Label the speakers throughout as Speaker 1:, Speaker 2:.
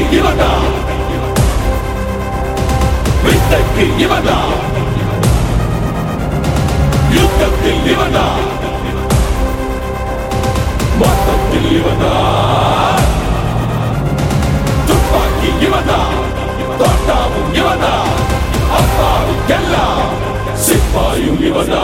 Speaker 1: இவனா வித்தைக்கு இவனா யுத்தத்தில் இவனா மொத்தத்தில் இவனா துப்பாக்கி இவனா தோட்டாவும் இவனா அப்பாவுக்கெல்லாம் சிப்பாயும் இவனா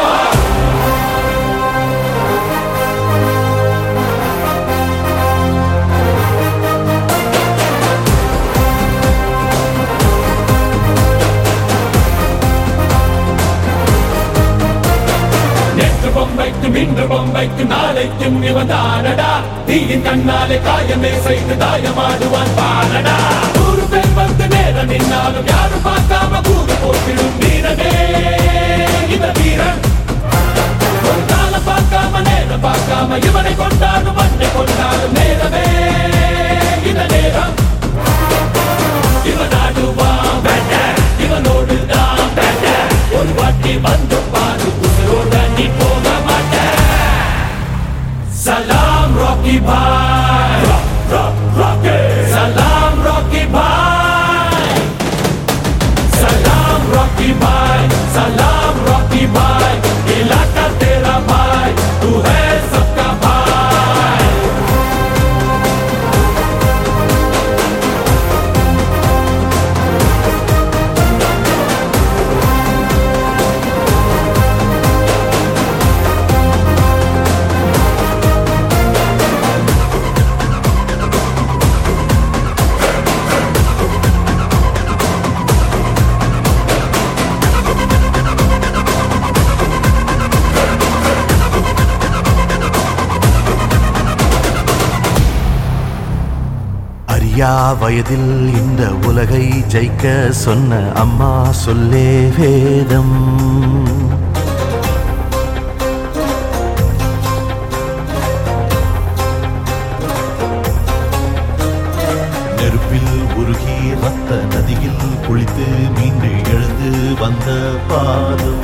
Speaker 1: நேற்று பொம்மைக்கும் இன்று பொம்மைக்கும் நாளைக்கும் இவன்தானடா தீயின் கண்ணாலே காயமே செய்து தாயமாடுவான் பாலடா நூறு பேர் வந்து நேரம் நின்னாலும் யாரும் பார்க்காம கூறு போட்டிடும் வீரனே இந்த வீரன் ஒரு காலம் பார்க்காம நேரம் பார்க்காம இவனை கொண்டாடும் மண்ணை கொண்டாடும் நேரமே இந்த நேரம் இவன் ஆடுவான் பேட்ட இவனோடு தான் பேட்ட ஒரு வாட்டி வந்து பாரு உசுரோட நீ போக மாட்ட சலாம் ராக்கி பாய் ராக்கி சலாம் ராக்கி பாய் सलाम रॉकी भाई सलाम रॉकी भाई इलाका तेरा भाई तू है सबका भाई
Speaker 2: அறியா வயதில் இந்த உலகை ஜெயிக்க சொன்ன அம்மா சொல்லே வேதம் நெருப்பில் உருகி ரத்த நதியில் குளித்து மீண்டு எழுந்து வந்த பாதம்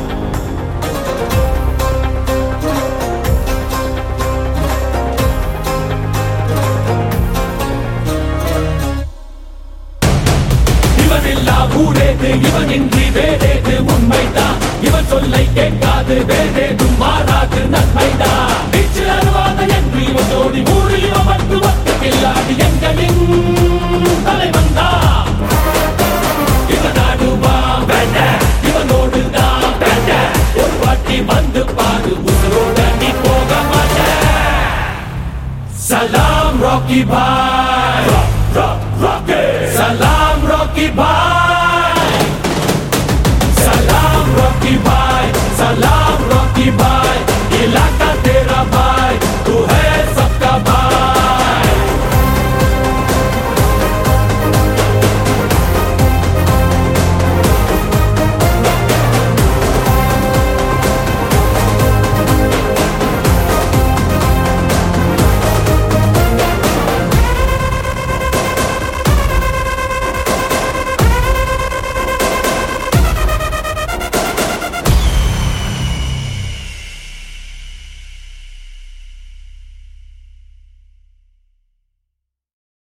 Speaker 1: இவன் இல்லா ஊரேது இவன் இன்றி வேறேது உண்மைதான் இவன் சொல்லை கேட்காது வேறேதும் மாறாது நன்மைதான் வீச்சு அருவாத என்று இவன் ஜோடி ஊரு இவன் வந்து வத்து கில்லாடி எங்களின் தலைவன் தான் இவன் ஆடுவான் வேண்ட இவனோடு தான் வேண்ட ஒரு வாட்டி வந்து பாரு உசுரோட நீ போக மாட்ட सलाम रॉकी भाई सलाम रॉकी भाई